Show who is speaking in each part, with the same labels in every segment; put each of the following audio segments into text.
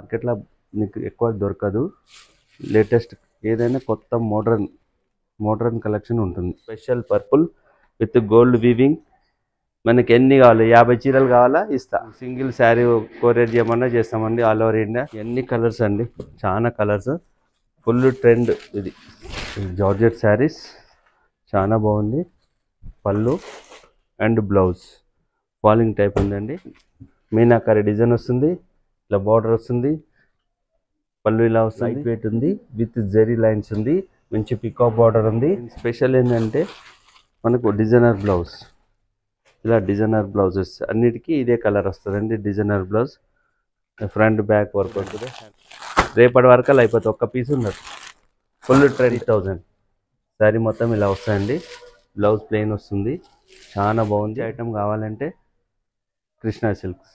Speaker 1: మార్కెట్లో నీకు ఎక్కువ దొరకదు లేటెస్ట్ ఏదైనా కొత్త మోడర్న్ మోడర్న్ కలెక్షన్ ఉంటుంది special purple with gold weaving మనకి ఎన్ని కావాలి యాభై చీరలు కావాలా ఇస్తా సింగిల్ శారీ కోరియర్ చేయమన్నా చేస్తామండి ఆల్ ఓవర్ ఇండియా ఎన్ని కలర్స్ అండి చాలా కలర్స్ ఫుల్ ట్రెండ్ ఇది జార్జెట్ శారీస్ చాలా బాగుంది పళ్ళు అండ్ బ్లౌజ్ ఫాలింగ్ టైప్ ఉందండి మీనాకారి డిజైన్ వస్తుంది ఇలా బార్డర్ వస్తుంది పళ్ళు ఇలా వస్తుంది లైట్ వెయిట్ ఉంది విత్ జెరీ లైన్స్ ఉంది మంచి పికాక్ బార్డర్ ఉంది స్పెషల్ ఏంటంటే మనకు డిజైనర్ బ్లౌజ్ ఇలా డిజైనర్ బ్లౌజెస్ అన్నిటికీ ఇదే కలర్ వస్తుందండి designer blouse front back work ఉంటుంది రేపటి వరకు అలా అయిపోతుంది ఒక్క పీస్ ఉన్నది ఫుల్ ట్వంటీ థౌజండ్ శారీ మొత్తం ఇలా వస్తాయండి బ్లౌజ్ ప్లెయిన్ వస్తుంది చాలా బాగుంది ఐటమ్ కావాలంటే కృష్ణా సిల్క్స్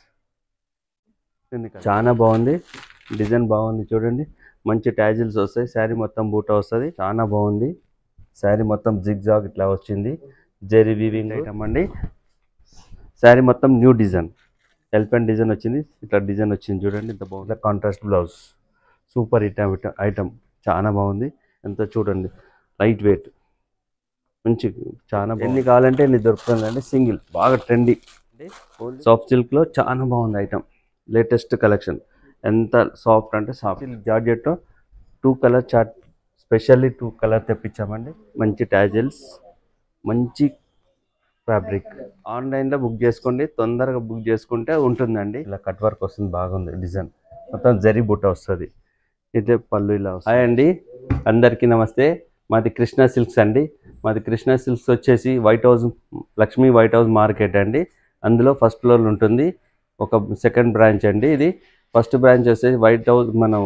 Speaker 1: చాలా బాగుంది డిజైన్ బాగుంది చూడండి మంచి ట్యాజిల్స్ వస్తాయి శారీ మొత్తం బూటా వస్తుంది చాలా బాగుంది శారీ మొత్తం జిగ్ జాగ్ ఇట్లా వచ్చింది జెరీ వీవింగ్ ఐటమ్ అండి శారీ మొత్తం న్యూ డిజైన్ ఎల్పెన్ డిజైన్ వచ్చింది ఇట్లా డిజైన్ వచ్చింది చూడండి ఇంత బాగుంది contrast blouse super item item చాలా బాగుంది ఎంత చూడండి లైట్ వెయిట్ మంచి చాలా బాగుంది. ఎన్ని కావాలంటే ఎన్ని దొరుకుతుందండి సింగిల్ బాగా ట్రెండీ సాఫ్ట్ సిల్క్లో చాలా బాగుంది ఐటమ్ లేటెస్ట్ కలెక్షన్ ఎంత సాఫ్ట్ అంటే soft georgette two colour chart specially two colour తెప్పించామండి మంచి ట్యాజిల్స్ మంచి ఫ్యాబ్రిక్ ఆన్లైన్లో బుక్ చేసుకోండి తొందరగా బుక్ చేసుకుంటే ఉంటుందండి ఇలా కట్ వర్క్ వస్తుంది బాగుంది డిజైన్ మొత్తం జరీ బుట్ట వస్తుంది ఇదే పళ్ళు ఇలా వస్తుంది హాయ్ అండి అందరికీ నమస్తే మాది కృష్ణా సిల్క్స్ అండి మాది కృష్ణా సిల్క్స్ వచ్చేసి white house Lakshmi white house market అండి అందులో ఫస్ట్ ఫ్లోర్ ఉంటుంది ఒక సెకండ్ బ్రాంచ్ అండి ఇది ఫస్ట్ బ్రాంచ్ వచ్చేసి వైట్ హౌస్ మనం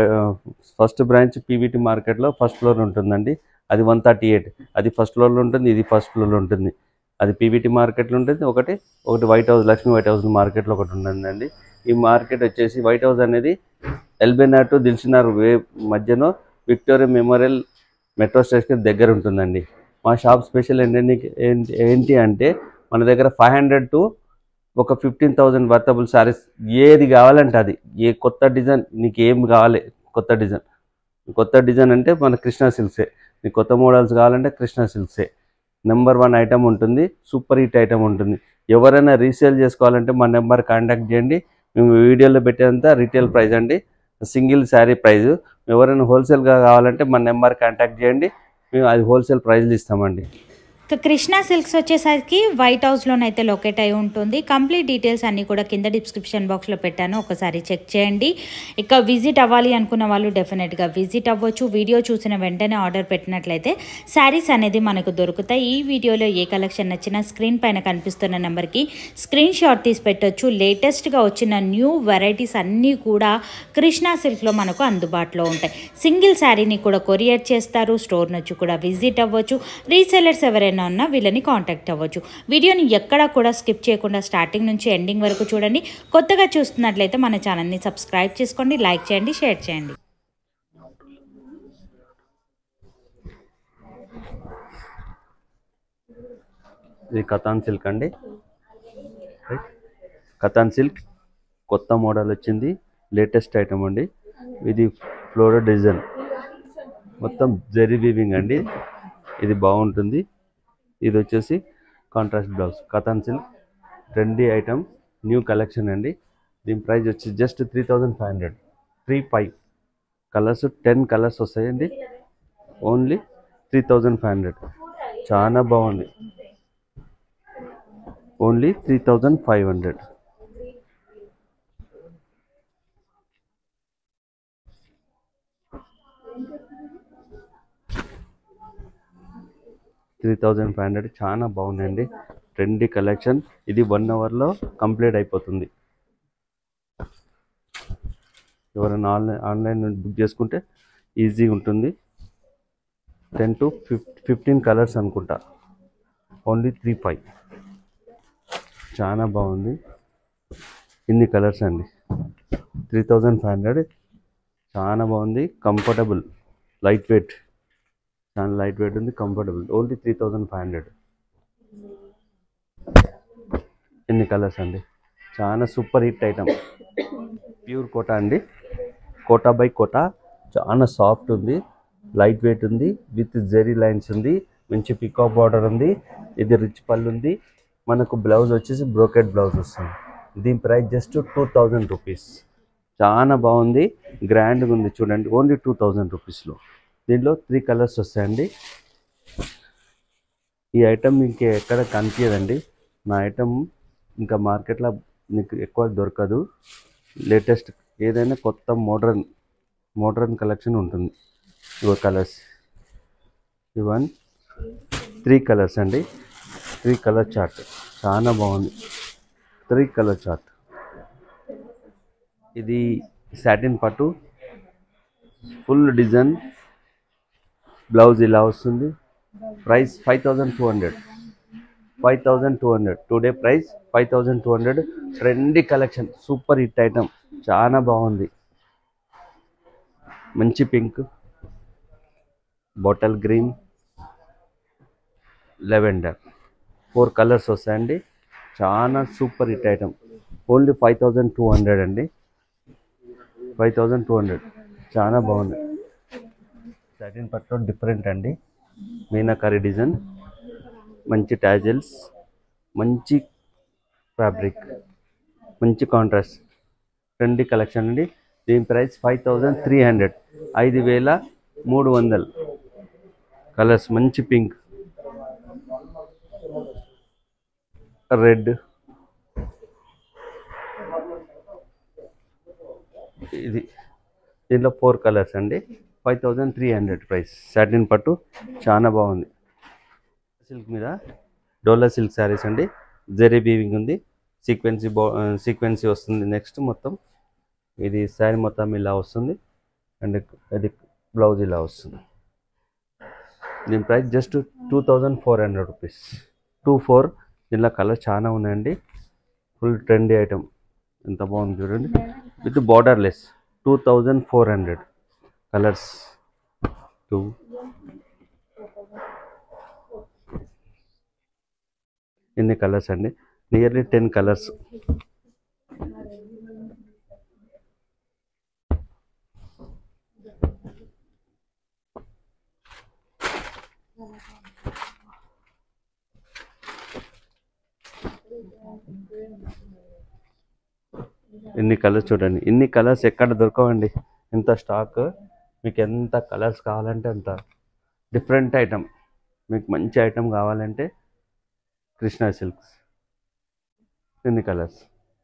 Speaker 1: ఫస్ట్ బ్రాంచ్ పీవీటీ మార్కెట్లో ఫస్ట్ ఫ్లోర్ ఉంటుందండి అది వన్ థర్టీ ఎయిట్ అది ఫస్ట్ ఫ్లోర్లో ఉంటుంది ఇది ఫస్ట్ ఫ్లోర్లో ఉంటుంది అది పీవీటీ మార్కెట్లో ఉంటుంది ఒకటి ఒకటి white house Lakshmi white house మార్కెట్లో ఒకటి ఉంటుందండి ఈ మార్కెట్ వచ్చేసి వైట్ హౌస్ అనేది ఎల్బెనార్ టు దిల్సునార్ వే మధ్యలో విక్టోరియా మెమోరియల్ మెట్రో స్టేషన్ దగ్గర ఉంటుందండి మా షాప్ స్పెషల్ ఏంటంటే ఏంటి ఏంటి అంటే మన దగ్గర ఫైవ్ హండ్రెడ్ టు ఒక ఫిఫ్టీన్ థౌజండ్ వర్తబుల్ సారీస్ ఏది కావాలంటే అది ఏ కొత్త డిజైన్ నీకు ఏం కావాలి కొత్త డిజైన్ కొత్త డిజైన్ అంటే మన కృష్ణా సిల్క్సే నీకు కొత్త మోడల్స్ కావాలంటే కృష్ణా సిల్క్సే నెంబర్ వన్ ఐటమ్ ఉంటుంది సూపర్ హిట్ ఐటమ్ ఉంటుంది ఎవరైనా రీసేల్ చేసుకోవాలంటే మా నెంబర్ కాంటాక్ట్ చేయండి మేము వీడియోలో పెట్టేంత రీటైల్ ప్రైస్ అండి సింగిల్ శారీ ప్రైస్ ఎవరైనా హోల్సేల్గా కావాలంటే మా నెంబర్ కాంటాక్ట్ చేయండి మేము అది హోల్సేల్ ప్రైస్లు ఇస్తామండి
Speaker 2: ఇక కృష్ణా సిల్క్స్ వచ్చేసరికి వైట్ హౌస్లోనైతే లొకేట్ అయి ఉంటుంది కంప్లీట్ డీటెయిల్స్ అన్నీ కూడా కింద డిస్క్రిప్షన్ బాక్స్లో పెట్టాను ఒకసారి చెక్ చేయండి ఇక విజిట్ అవ్వాలి అనుకున్న వాళ్ళు డెఫినెట్గా విజిట్ అవ్వచ్చు వీడియో చూసిన వెంటనే ఆర్డర్ పెట్టినట్లయితే శారీస్ అనేది మనకు దొరుకుతాయి ఈ వీడియోలో ఏ కలెక్షన్ నచ్చినా స్క్రీన్ పైన కనిపిస్తున్న నెంబర్కి స్క్రీన్ షాట్ తీసి పెట్టొచ్చు లేటెస్ట్గా వచ్చిన న్యూ వెరైటీస్ అన్నీ కూడా కృష్ణా సిల్క్లో మనకు అందుబాటులో ఉంటాయి సింగిల్ శారీని కూడా కొరియర్ చేస్తారు స్టోర్ నుంచి కూడా విజిట్ అవ్వచ్చు రీసెలర్స్ ఎవరైనా ఉన్నా వీళ్ళని కాంటాక్ట్ అవ్వచ్చు వీడియోని ఎక్కడా కూడా స్కిప్ చేయకుండా స్టార్టింగ్ నుంచి ఎండింగ్ వరకు చూడండి కొత్తగా చూస్తున్నట్లయితే మన ఛానల్ని సబ్స్క్రైబ్ చేసుకోండి లైక్ చేయండి షేర్ చేయండి
Speaker 1: ఇది కతాన్ సిల్క్ అండి రైట్ కతాన్ సిల్క్ కొత్త మోడల్ వచ్చింది లేటెస్ట్ ఐటమ్ అండి ఇది ఫ్లోరల్ డిజైన్ మొత్తం జెరీ వీవింగ్ అండి ఇది బాగుంటుంది ఇది వచ్చేసి contrast blouse katan silk trendy item new collection అండి దీని ప్రైస్ వచ్చి just three thousand five hundred three five colours ten colours వస్తాయండి only three thousand five hundred చాలా బాగుంది only three thousand five hundred three thousand five hundred చాలా బాగుందండి trendy collection ఇది one అవర్లో కంప్లీట్ అయిపోతుంది ఎవరైనా ఆన్లైన్ ఆన్లైన్ నుండి బుక్ చేసుకుంటే ఈజీగా ఉంటుంది ten to fif fifteen colours అనుకుంటా ఓన్లీ త్రీ ఫైవ్ చాలా బాగుంది ఇన్ని కలర్స్ అండి త్రీ థౌజండ్ ఫైవ్ హండ్రెడ్ చాలా బాగుంది కంఫర్టబుల్ లైట్ వెయిట్ చాలా లైట్ వెయిట్ ఉంది comfortable only three thousand five hundred ఎన్ని కలర్స్ అండి చాలా super hit item pure Kota అండి కోటా బై కోటా చాలా సాఫ్ట్ ఉంది లైట్ వెయిట్ ఉంది విత్ జెరీ లైన్స్ ఉంది మంచి పికాక్ బార్డర్ ఉంది ఇది రిచ్ పళ్ళు ఉంది మనకు బ్లౌజ్ వచ్చేసి బ్రోకెట్ బ్లౌజ్ వస్తుంది దీని price just two thousand rupees చాలా బాగుంది గ్రాండ్గా ఉంది చూడండి ఓన్లీ టూ థౌజండ్ రూపీస్లో దీంట్లో త్రీ కలర్స్ వస్తాయండి ఈ ఐటమ్ మీకు ఎక్కడ కనిపించదండి నా ఐటమ్ ఇంకా మార్కెట్లో మీకు ఎక్కువ దొరకదు లేటెస్ట్ ఏదైనా కొత్త మోడ్రన్ మోడ్రన్ కలెక్షన్ ఉంటుంది ఇవో కలర్స్ ఇవన్ త్రీ కలర్స్ అండి త్రీ కలర్ చార్ట్ చాలా బాగుంది త్రీ కలర్ చార్ట్ ఇది సాటిన్ పట్టు ఫుల్ డిజైన్ బ్లౌజ్ ఇలా వస్తుంది price five thousand two hundred five thousand two hundred today price five thousand two hundred trendy collection super hit item చాలా బాగుంది మంచి pink bottle green lavender four colours వస్తాయండి చాలా super hit item only five thousand two hundred అండి five thousand two hundred చాలా బాగుంది satin పట్టు different అండి మీనాకారి డిజైన్ మంచి టాజిల్స్ మంచి ఫ్యాబ్రిక్ మంచి కాంట్రాస్ట్ ట్రెండీ కలెక్షన్ అండి దీని price five thousand three hundred ఐదు వేల మూడు వందలు కలర్స్ మంచి పింక్ రెడ్ ఇది దీంట్లో ఫోర్ కలర్స్ అండి five thousand three hundred price satin పట్టు చాలా బాగుంది సిల్క్ మీద డోలా సిల్క్ శారీస్ అండి జెరీ బీవింగ్ ఉంది సీక్వెన్సీ బో సీక్వెన్సీ వస్తుంది నెక్స్ట్ మొత్తం ఇది శారీ మొత్తం ఇలా వస్తుంది అండ్ అది బ్లౌజ్ ఇలా వస్తుంది దీని price just two thousand four hundred rupees two four దీనిలో కలర్ చాలా ఉన్నాయండి ఫుల్ ట్రెండీ ఐటమ్ ఎంత బాగుంది చూడండి with borderless two thousand four hundred colours two ఇన్ని కలర్స్ అండి నియర్లీ టెన్ కలర్స్ ఇన్ని కలర్స్ చూడండి ఇన్ని కలర్స్ ఎక్కడ దొరకవండి ఇంత స్టాక్ మీకు ఎంత కలర్స్ కావాలంటే అంత డిఫరెంట్ ఐటమ్ మీకు మంచి ఐటమ్ కావాలంటే కృష్ణా సిల్క్స్ ఇన్ని కలర్స్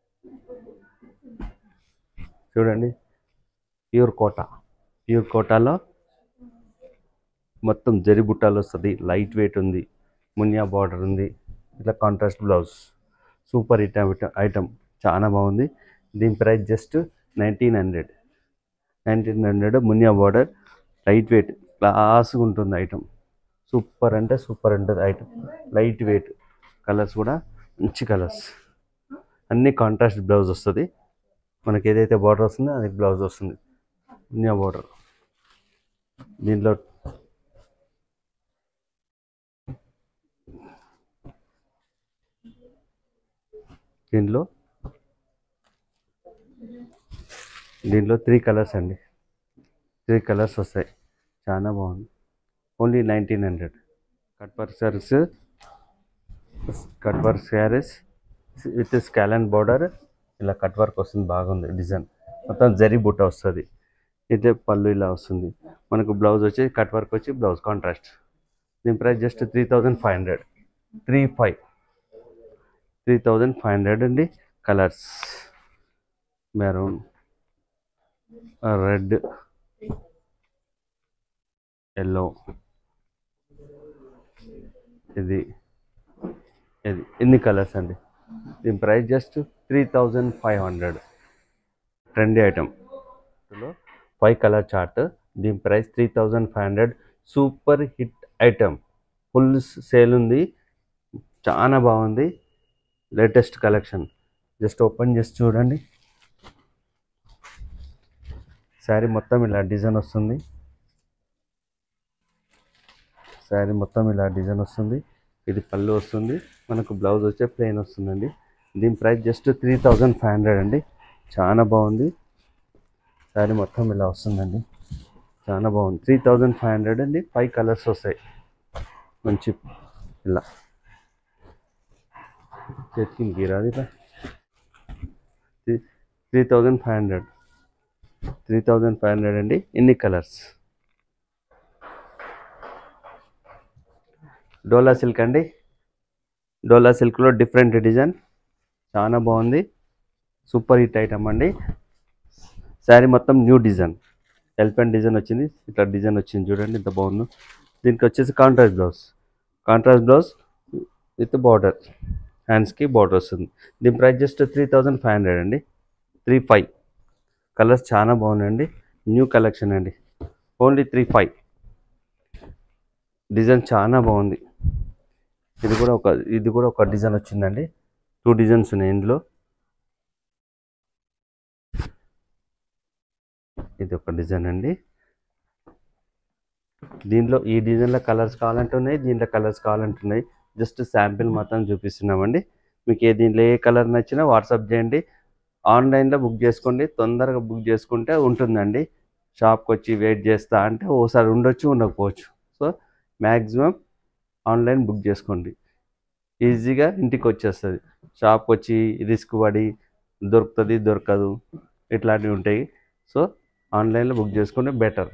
Speaker 1: చూడండి ప్యూర్ కోట ప్యూర్ కోటాలో మొత్తం జరి బుట్టాలు వస్తుంది లైట్ వెయిట్ ఉంది మునియా బార్డర్ ఉంది ఇట్లా contrast blouse super item item చాలా బాగుంది దీని price just nineteen hundred nineteen hundred మునియా బార్డర్ లైట్ వెయిట్ క్లాస్గా ఉంటుంది ఐటమ్ సూపర్ అంటే సూపర్ ఉంటుంది ఐటమ్ లైట్ వెయిట్ కలర్స్ కూడా మంచి కలర్స్ అన్ని కాంట్రాస్ట్ బ్లౌజ్ వస్తుంది మనకి ఏదైతే బార్డర్ వస్తుందో అది బ్లౌజ్ వస్తుంది మునియా బార్డర్ దీంట్లో దీంట్లో దీంట్లో త్రీ కలర్స్ అండి త్రీ కలర్స్ వస్తాయి చాలా బాగుంది only nineteen hundred cut work saris cut work saris with scallop border ఇలా కట్ వర్క్ వస్తుంది బాగుంది డిజైన్ మొత్తం జరీ బుట్ట వస్తుంది అయితే పళ్ళు ఇలా వస్తుంది మనకు బ్లౌజ్ వచ్చి కట్ వర్క్ వచ్చి బ్లౌజ్ కాంట్రాస్ట్ దీని price just three thousand five hundred three five three thousand five hundred అండి కలర్స్ మెరూన్ రెడ్ ఎల్లో ఇది ఇది ఎన్ని కలర్స్ అండి దీని price just three thousand five hundred trendy item five colour chart దీని price three thousand five hundred super hit item full sale ఉంది చాలా బాగుంది లేటెస్ట్ కలెక్షన్ జస్ట్ ఓపెన్ చేసి చూడండి శారీ మొత్తం ఇలా డిజైన్ వస్తుంది శారీ మొత్తం ఇలా డిజైన్ వస్తుంది ఇది పళ్ళు వస్తుంది మనకు బ్లౌజ్ వచ్చే ప్లెయిన్ వస్తుందండి దీని price just three thousand five hundred అండి చాలా బాగుంది శారీ మొత్తం ఇలా వస్తుందండి చాలా బాగుంది త్రీ థౌజండ్ ఫైవ్ హండ్రెడ్ అండి ఫైవ్ కలర్స్ వస్తాయి మంచి ఇలా చేతికి గీరాది ఇలా three three thousand five hundred three thousand five hundred అండి ఎన్ని కలర్స్ డోలా సిల్క్ అండి డోలా సిల్క్లో డిఫరెంట్ డిజైన్ చాలా బాగుంది సూపర్ హిట్ ఐటమ్ అండి శారీ మొత్తం న్యూ డిజైన్ ఎలిఫెంట్ డిజైన్ వచ్చింది ఇట్లా డిజైన్ వచ్చింది చూడండి ఎంత బాగుందో దీనికి వచ్చేసి contrast blouse contrast blouse with border హ్యాండ్స్కి బార్డర్ వస్తుంది దీని price just three thousand five hundred అండి త్రీ ఫైవ్ కలర్స్ చాలా బాగున్నాయండి న్యూ కలెక్షన్ అండి ఓన్లీ త్రీ ఫైవ్ డిజైన్ చాలా బాగుంది ఇది కూడా ఒక ఇది కూడా ఒక డిజైన్ వచ్చిందండి టూ డిజైన్స్ ఉన్నాయి ఇందులో ఇది ఒక డిజైన్ అండి దీనిలో ఈ డిజైన్లో కలర్స్ కావాలంటే ఉన్నాయి దీంట్లో కలర్స్ కావాలంటే ఉన్నాయి జస్ట్ శాంపిల్ మాత్రం చూపిస్తున్నామండి మీకు ఏ దీంట్లో ఏ కలర్ నచ్చినా వాట్సాప్ చేయండి ఆన్లైన్లో బుక్ చేసుకోండి తొందరగా బుక్ చేసుకుంటే ఉంటుందండి షాప్కి వచ్చి వెయిట్ చేస్తా అంటే ఓసారి ఉండొచ్చు ఉండకపోవచ్చు సో మ్యాక్సిమం ఆన్లైన్ బుక్ చేసుకోండి ఈజీగా ఇంటికి వచ్చేస్తుంది షాప్కి వచ్చి రిస్క్ పడి దొరుకుతుంది దొరకదు ఇట్లాంటివి ఉంటాయి సో ఆన్లైన్లో బుక్ చేసుకుంటే బెటర్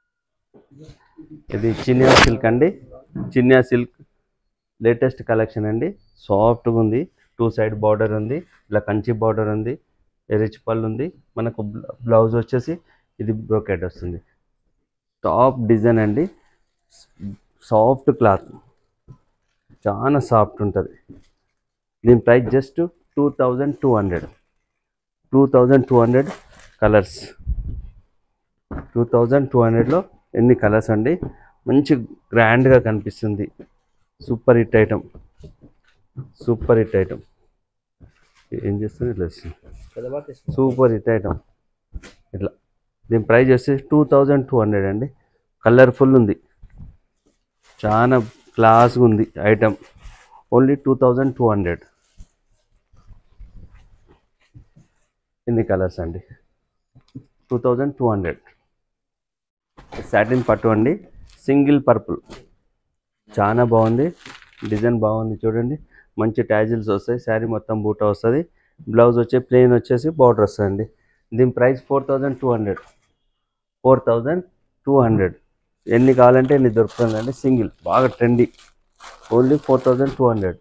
Speaker 1: ఇది చినియా సిల్క్ అండి చినియా సిల్క్ లేటెస్ట్ కలెక్షన్ అండి సాఫ్ట్గా ఉంది టూ సైడ్ బార్డర్ ఉంది ఇలా కంచి బార్డర్ ఉంది రిచ్ పళ్ళు ఉంది మనకు బ్లౌజ్ వచ్చేసి ఇది బ్రోకెట్ వస్తుంది టాప్ డిజైన్ అండి సాఫ్ట్ క్లాత్ చాలా సాఫ్ట్ ఉంటుంది దీని price just two thousand two hundred two thousand two hundred colours two thousand two హండ్రెడ్లో ఎన్ని కలర్స్ అండి మంచి గ్రాండ్గా కనిపిస్తుంది super hit item super hit item ఏం చేస్తుంది ఇట్లా వస్తుంది సూపర్ హిట్ ఐటమ్ ఇట్లా దీని ప్రైస్ వచ్చేసి టూ థౌజండ్ టూ హండ్రెడ్ అండి కలర్ఫుల్ ఉంది చాలా క్లాస్గా ఉంది item only two thousand two hundred ఎన్ని కలర్స్ అండి two thousand two hundred satin పట్టు అండి సింగిల్ పర్పుల్ చాలా బాగుంది డిజైన్ బాగుంది చూడండి మంచి ట్యాజిల్స్ వస్తాయి శారీ మొత్తం బూటా వస్తుంది బ్లౌజ్ వచ్చే ప్లెయిన్ వచ్చేసి బార్డర్ వస్తుందండి దీని price four thousand two hundred four thousand two hundred ఎన్ని కావాలంటే ఎన్ని దొరుకుతుందండి సింగిల్ బాగా trendy only four thousand two hundred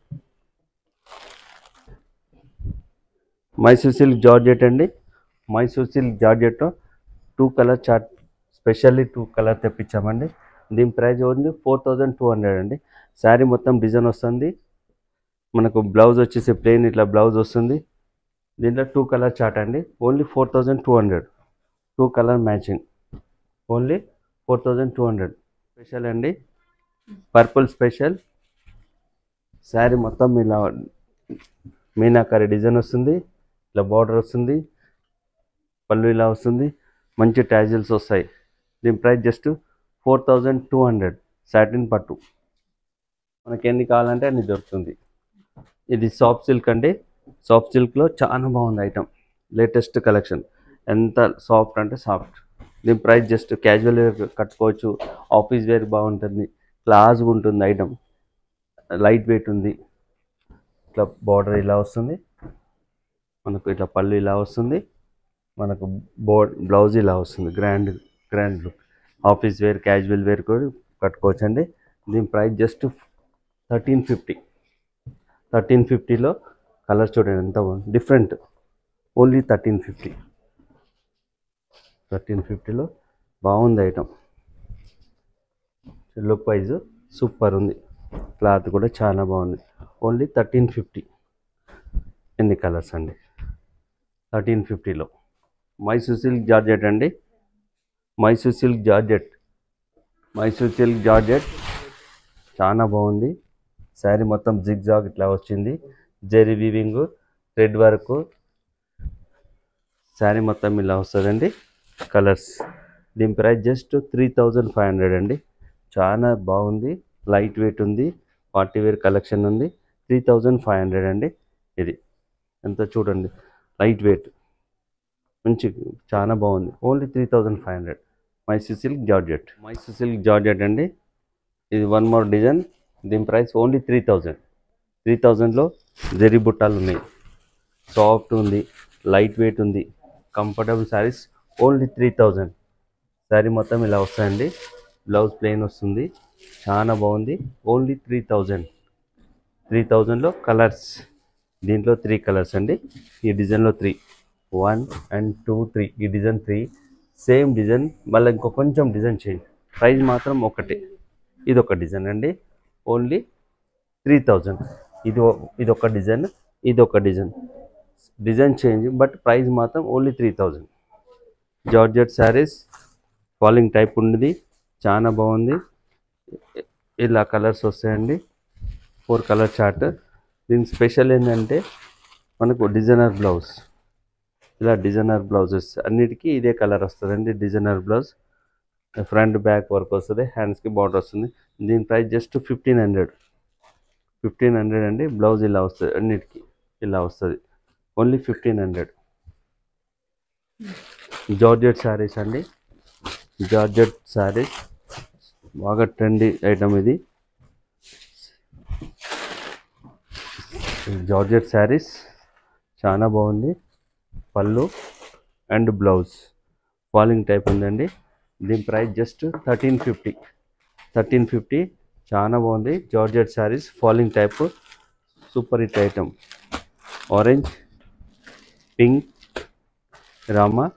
Speaker 1: Mysore silk georgette అండి Mysore silk georgette two colour chart specially two colour తెప్పించామండి దీని price only four thousand two hundred అండి sari మొత్తం డిజైన్ వస్తుంది మనకు బ్లౌజ్ వచ్చేసి ప్లెయిన్ ఇట్లా బ్లౌజ్ వస్తుంది దీంట్లో టూ కలర్ చార్ట్ అండి only four thousand two hundred two colour matching only four thousand two hundred special అండి పర్పుల్ స్పెషల్ శారీ మొత్తం ఇలా మీనాకారి డిజైన్ వస్తుంది ఇలా బార్డర్ వస్తుంది పళ్ళు ఇలా వస్తుంది మంచి ట్యాజిల్స్ వస్తాయి దీని price just four thousand two hundred satin పట్టు మనకి ఎన్ని కావాలంటే అన్ని దొరుకుతుంది ఇది సాఫ్ట్ సిల్క్ అండి సాఫ్ట్ సిల్క్లో చాలా బాగుంది ఐటమ్ లేటెస్ట్ కలెక్షన్ ఎంత సాఫ్ట్ అంటే సాఫ్ట్ దీని ప్రైస్ జస్ట్ క్యాజువల్ వేర్ కట్టుకోవచ్చు ఆఫీస్ వేర్ బాగుంటుంది క్లాస్గా ఉంటుంది ఐటమ్ లైట్ వెయిట్ ఉంది ఇట్లా బార్డర్ ఇలా వస్తుంది మనకు ఇట్లా పళ్ళు ఇలా వస్తుంది మనకు బోర్డ్ బ్లౌజ్ ఇలా వస్తుంది grand grand look office wear casual wear కూడా కట్టుకోవచ్చు అండి దీని price just thirteen fifty thirteen ఫిఫ్టీలో కలర్ చూడండి ఎంత బాగుంది different only thirteen fifty thirteen ఫిఫ్టీలో బాగుంది ఐటమ్ లుక్ వైజ్ సూపర్ ఉంది క్లాత్ కూడా చాలా బాగుంది ఓన్లీ థర్టీన్ ఫిఫ్టీ ఎన్ని కలర్స్ అండి థర్టీన్ ఫిఫ్టీలో మైసూర్ సిల్క్ జార్జెట్ అండి Mysore silk georgette Mysore silk georgette చాలా బాగుంది శారీ మొత్తం జిగ్జాగ్ ఇట్లా వచ్చింది zari weaving thread work sari మొత్తం ఇలా వస్తుందండి కలర్స్ దీని price just three thousand five hundred అండి చాలా బాగుంది లైట్ వెయిట్ ఉంది పార్టీ వేర్ కలెక్షన్ ఉంది త్రీ థౌజండ్ ఫైవ్ హండ్రెడ్ అండి ఇది ఎంత చూడండి లైట్ వెయిట్ మంచి చాలా బాగుంది only three thousand five hundred Mysore silk georgette Mysore silk georgette అండి ఇది వన్ మోర్ డిజైన్ దీని price only three thousand three థౌజండ్లో జరీ బుట్టాలు ఉన్నాయి సాఫ్ట్ ఉంది లైట్ వెయిట్ ఉంది comfortable sarees only three thousand sari మొత్తం ఇలా వస్తాయండి బ్లౌజ్ ప్లెయిన్ వస్తుంది చాలా బాగుంది ఓన్లీ త్రీ థౌజండ్ త్రీ థౌజండ్లో కలర్స్ దీంట్లో త్రీ కలర్స్ అండి ఈ డిజైన్లో three one and two three ఈ డిజైన్ త్రీ సేమ్ డిజైన్ మళ్ళీ ఇంకో కొంచెం డిజైన్ చేంజ్ ప్రైస్ మాత్రం ఒకటే ఇది ఒక డిజైన్ అండి ఓన్లీ త్రీ థౌజండ్ ఇది ఓ- ఇది ఒక డిజైన్ ఇది ఒక design design change but price మాత్రం only three thousand georgette sarees falling type ఉన్నది చాలా బాగుంది ఇలా కలర్స్ వస్తాయండి ఫోర్ కలర్ చార్ట్ దీని స్పెషల్ ఏంటంటే మనకు డిజైనర్ బ్లౌజ్ ఇలా డిజైనర్ బ్లౌజెస్ అన్నిటికీ ఇదే కలర్ వస్తుందండి designer blouse front back work వస్తుంది హ్యాండ్స్కి బార్డర్ వస్తుంది దీని price just fifteen hundred fifteen hundred అండి బ్లౌజ్ ఇలా వస్తుంది అన్నిటికీ ఇలా వస్తుంది only fifteen hundred georgette sarees అండి జార్జెట్ శారీస్ బాగా ట్రెండీ ఐటమ్ ఇది జార్జెట్ శారీస్ చాలా బాగుంది పళ్ళు అండ్ బ్లౌజ్ ఫాలింగ్ టైప్ ఉందండి దీని price just thirteen fifty thirteen fifty చాలా బాగుంది georgette sarees falling type super hit item orange pink రామా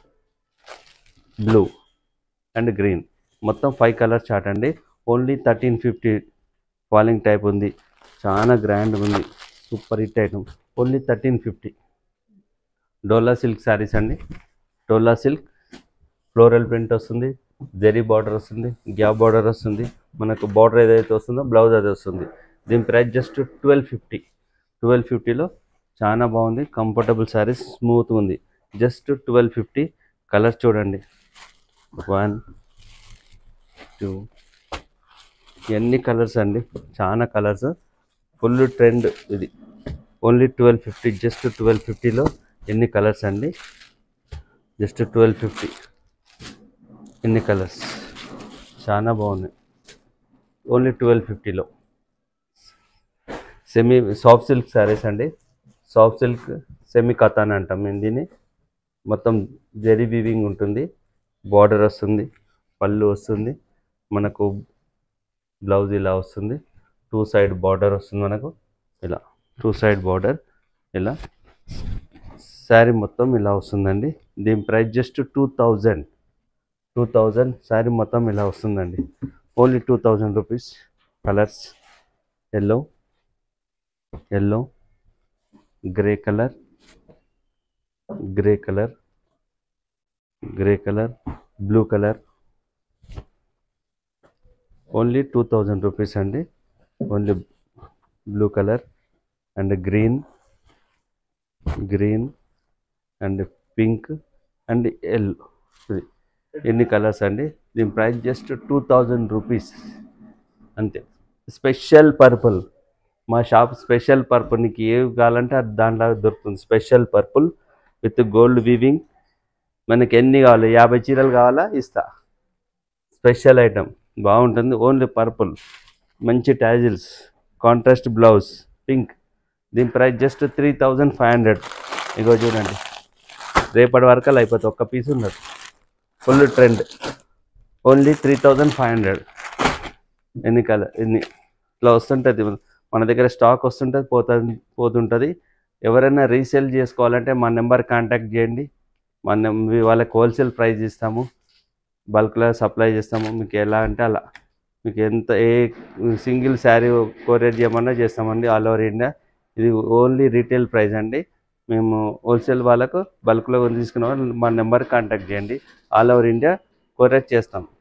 Speaker 1: బ్లూ అండ్ గ్రీన్ మొత్తం ఫైవ్ కలర్ చార్ట్ అండి only thirteen fifty falling type ఉంది చాలా గ్రాండ్ ఉంది super hit item only thirteen fifty Dola silk sarees అండి Dola silk floral print వస్తుంది జెరీ బార్డర్ వస్తుంది గ్యాప్ బార్డర్ వస్తుంది మనకు బార్డర్ ఏదైతే వస్తుందో బ్లౌజ్ అది వస్తుంది దీని price just twelve fifty twelve ఫిఫ్టీలో చాలా బాగుంది కంఫర్టబుల్ శారీస్ స్మూత్ ఉంది జస్ట్ ట్వెల్వ్ ఫిఫ్టీ కలర్ చూడండి వన్ టూ ఎన్ని కలర్స్ అండి చాలా కలర్స్ ఫుల్ ట్రెండ్ ఇది only twelve fifty just twelve ఫిఫ్టీలో ఎన్ని కలర్స్ అండి జస్ట్ ట్వెల్వ్ ఫిఫ్టీ ఎన్ని కలర్స్ చాలా బాగున్నాయి ఓన్లీ ట్వెల్వ్ ఫిఫ్టీలో సెమీ సాఫ్ట్ సిల్క్ శారీస్ అండి సాఫ్ట్ సిల్క్ సెమీ కథాన్ అంటాం మేము దీన్ని మొత్తం జెరీ వీవింగ్ ఉంటుంది బార్డర్ వస్తుంది పళ్ళు వస్తుంది మనకు బ్లౌజ్ ఇలా వస్తుంది టూ సైడ్ బార్డర్ వస్తుంది మనకు ఇలా టూ సైడ్ బార్డర్ ఇలా శారీ మొత్తం ఇలా వస్తుందండి దీని price just two thousand two thousand sari మొత్తం ఇలా వస్తుందండి only two thousand rupees colours yellow yellow grey colour grey colour grey colour blue colour only two thousand rupees అండి only blue colour and green green and pink and yellow ఎన్ని colours అండి దీని price just two thousand rupees అంతే special purple మా shop special purple నీకు ఏవి కావాలంటే అది దాంట్లో దొరుకుతుంది special purple with gold weaving మనకి ఎన్ని కావాలి యాభై చీరలు కావాలా ఇస్తా స్పెషల్ ఐటమ్ బాగుంటుంది ఓన్లీ పర్పుల్ మంచి ట్యాజిల్స్ కాంట్రాస్ట్ బ్లౌజ్ పింక్ దీని price just three thousand five hundred ఇగో చూడండి రేపటి వరకు అయిపోతుంది ఒక్క పీస్ ఉన్నది full trend only three thousand five hundred ఎన్ని కలర్ ఎన్ని ఇట్లా వస్తుంటుంది మన దగ్గర స్టాక్ వస్తుంటుంది పోతుంది పోతుంటుంది ఎవరైనా రీసేల్ చేసుకోవాలంటే మా నెంబర్ కాంటాక్ట్ చేయండి మా నెం- వాళ్ళకి హోల్సేల్ ప్రైస్ ఇస్తాము బల్క్లో సప్లై చేస్తాము మీకు ఎలా అంటే అలా మీకు ఎంత ఏ సింగిల్ శారీ కొరియర్ చేయమన్నా చేస్తామండి ఆల్ ఓవర్ ఇండియా ఇది ఓన్లీ రీటైల్ ప్రైస్ అండి మేము హోల్సేల్ వాళ్ళకు బల్క్లో తీసుకున్న వాళ్ళు మా నెంబర్ కాంటాక్ట్ చేయండి ఆల్ ఓవర్ ఇండియా కొరియర్ చేస్తాం